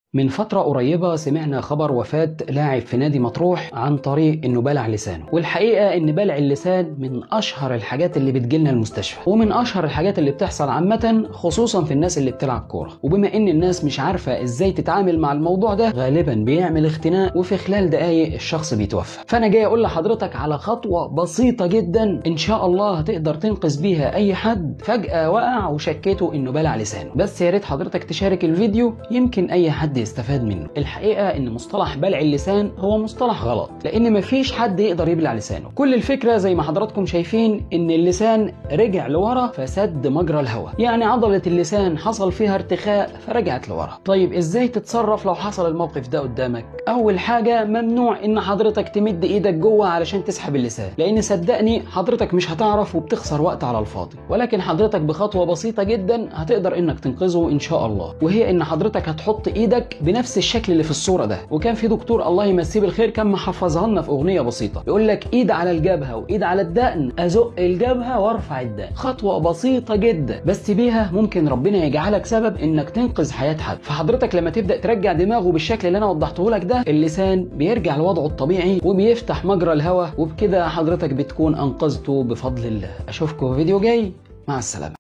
من فترة قريبة سمعنا خبر وفاة لاعب في نادي مطروح عن طريق انه بلع لسانه والحقيقة ان بلع اللسان من اشهر الحاجات اللي بتجيلنا المستشفى ومن اشهر الحاجات اللي بتحصل عامة خصوصا في الناس اللي بتلعب كورة وبما ان الناس مش عارفة ازاي تتعامل مع الموضوع ده غالبا بيعمل اختناق وفي خلال دقايق الشخص بيتوفى فانا جاي اقول لحضرتك على خطوة بسيطة جدا ان شاء الله هتقدر تنقذ بيها اي حد فجأة وقع وشكيته انه بلع لسانه بس يا ريت حضرتك تشارك الفيديو يمكن اي حد يستفاد منه الحقيقه ان مصطلح بلع اللسان هو مصطلح غلط لان مفيش حد يقدر يبلع لسانه كل الفكره زي ما حضراتكم شايفين ان اللسان رجع لورا فسد مجرى الهواء يعني عضله اللسان حصل فيها ارتخاء فرجعت لورا طيب ازاي تتصرف لو حصل الموقف ده قدامك اول حاجه ممنوع ان حضرتك تمد ايدك جوه علشان تسحب اللسان لان صدقني حضرتك مش هتعرف وبتخسر وقت على الفاضي ولكن حضرتك بخطوه بسيطه جدا هتقدر انك تنقذه ان شاء الله وهي ان حضرتك هتحط ايدك بنفس الشكل اللي في الصوره ده وكان في دكتور الله يمسيه بالخير كان محفظها لنا في اغنيه بسيطه يقول لك ايد على الجبهه وايد على الدقن ازق الجبهه وارفع الدقن خطوه بسيطه جدا بس بيها ممكن ربنا يجعلك سبب انك تنقذ حياه حد فحضرتك لما تبدا ترجع دماغه بالشكل اللي انا وضحته لك ده اللسان بيرجع لوضعه الطبيعي وبيفتح مجرى الهواء وبكده حضرتك بتكون انقذته بفضل الله اشوفكم في فيديو جاي مع السلامه